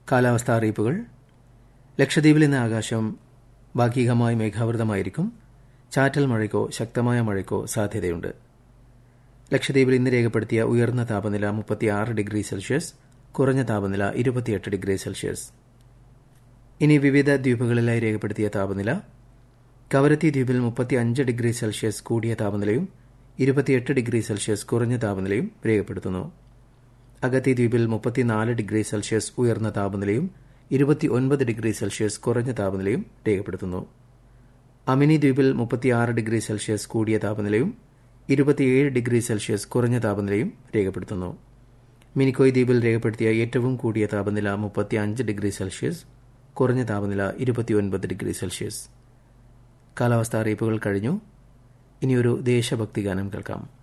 കാലാവസ്ഥാ അറിയിപ്പുകൾ ലക്ഷദ്വീപിൽ ഇന്ന് ആകാശം ഭാഗികമായി മേഘാവൃതമായിരിക്കും ചാറ്റൽ മഴയ്ക്കോ ശക്തമായ മഴയ്ക്കോ സാധ്യതയുണ്ട് ലക്ഷദ്വീപിൽ ഇന്ന് രേഖപ്പെടുത്തിയ ഉയർന്ന താപനില മുപ്പത്തിയാറ് ഡിഗ്രി സെൽഷ്യസ് കുറഞ്ഞ താപനില ഇരുപത്തിയെട്ട് ഡിഗ്രി സെൽഷ്യസ് ഇനി വിവിധ ദ്വീപുകളിലായി രേഖപ്പെടുത്തിയ താപനില കവരത്തി ദ്വീപിൽ മുപ്പത്തിയഞ്ച് ഡിഗ്രി സെൽഷ്യസ് കൂടിയ താപനിലയും ഇരുപത്തിയെട്ട് ഡിഗ്രി സെൽഷ്യസ് കുറഞ്ഞ താപനിലയും രേഖപ്പെടുത്തുന്നു അഗത്തി ദ്വീപിൽ മുപ്പത്തിനാല് ഡിഗ്രി സെൽഷ്യസ് ഉയർന്ന താപനിലയും ഇരുപത്തിയൊൻപത് ഡിഗ്രി സെൽഷ്യസ് കുറഞ്ഞ താപനിലയും രേഖപ്പെടുത്തുന്നു അമിനി ദ്വീപിൽ മുപ്പത്തിയാറ് ഡിഗ്രി സെൽഷ്യസ് കൂടിയ താപനിലയും ഇരുപത്തിയേഴ് ഡിഗ്രി സെൽഷ്യസ് കുറഞ്ഞ താപനിലയും രേഖപ്പെടുത്തുന്നു മിനിക്കോയ് ദ്വീപിൽ രേഖപ്പെടുത്തിയ ഏറ്റവും കൂടിയ താപനില മുപ്പത്തിയഞ്ച് ഡിഗ്രി സെൽഷ്യസ് കുറഞ്ഞ താപനില ഇരുപത്തിയൊൻപത് ഡിഗ്രി സെൽഷ്യസ് കാലാവസ്ഥാ അറിയിപ്പുകൾ കഴിഞ്ഞു ഇനിയൊരു ദേശഭക്തി ഗാനം കേൾക്കാം